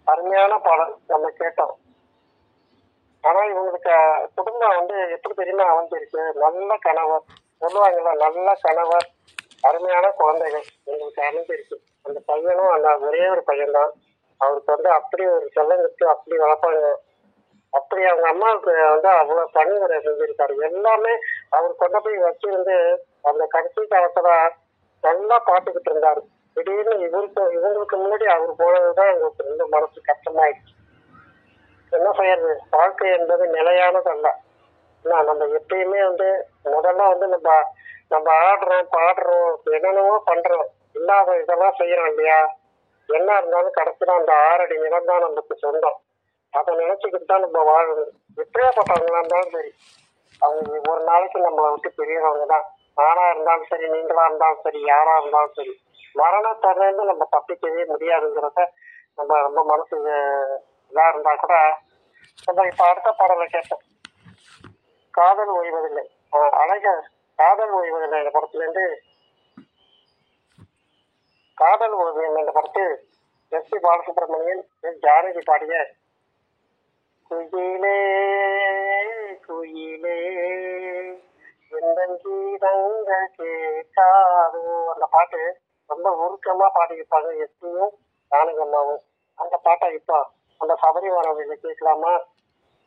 அருமையான பாடல் நம்ம கேட்டோம் ஆனா இவங்களுக்கு குடும்பம் வந்து எப்படி தெரியுமா அமைஞ்சிருக்கு நல்ல கணவர் சொல்லுவாங்கல்ல நல்ல கணவர் அருமையான குழந்தைகள் எங்களுக்கு அமைஞ்சிருக்கு அந்த பையனும் அந்த ஒரே ஒரு பையன்தான் அவருக்கு வந்து அப்படி ஒரு செல்லம் கொடுத்து அப்படி வளர்ப்பாங்க அப்படி அவங்க அம்மாவுக்கு வந்து அவ்வளவு பணிவுரை செஞ்சிருக்காரு எல்லாமே அவர் கொண்டு போய் வச்சிருந்து அந்த கடைசி காலத்துல நல்லா பார்த்துக்கிட்டு இருந்தாரு திடீர்னு இவருக்கு இவங்களுக்கு முன்னாடி அவர் போனதுதான் எங்களுக்கு ரொம்ப மனசு கஷ்டமாயிடுச்சு என்ன செய்யறது வாழ்க்கை என்பது நிலையானது அல்ல என்ன நம்ம எப்பயுமே வந்து முதல்ல வந்து நம்ம நம்ம ஆடுறோம் பாடுறோம் என்னென்னவோ பண்றோம் இல்லாத இதெல்லாம் செய்யறோம் இல்லையா என்ன இருந்தாலும் கடைசியில அந்த ஆறடி நிலம் தான் நமக்கு சொந்தம் அதை நினைச்சுக்கிட்டு தான் நம்ம வாழணும் எப்படியாப்பட்டவங்களா இருந்தாலும் சரி அவங்க ஒரு நாளைக்கு நம்மளை விட்டு பெரியவங்க தான் ஆணா இருந்தாலும் சரி நீங்களா இருந்தாலும் சரி யாரா இருந்தாலும் சரி மரணத்திலிருந்து நம்ம தப்பிக்கவே முடியாதுங்கிறத நம்ம ரொம்ப மனசு இதா இருந்தா கூட நம்ம இப்ப அடுத்த பாடலை கேட்டோம் காதல் ஓய்வதில்லை அஹ் அழக காதல் ஓய்வதில்லை இந்த படத்துல இருந்து காதல் ஓவியம் என்ற படத்தில் S P Balasubramanian S Janaki பாடிய குயிலே குயிலே எந்த கீதங்கள் கேட்காதோ அந்த பாட்டு ரொம்ப உருக்கமா பாடியிருப்பாங்க எஸ்பியும் ஜானகி அம்மாவும் அந்த பாட்டை இப்போ அந்த சபரிமலையில கேட்கலாமா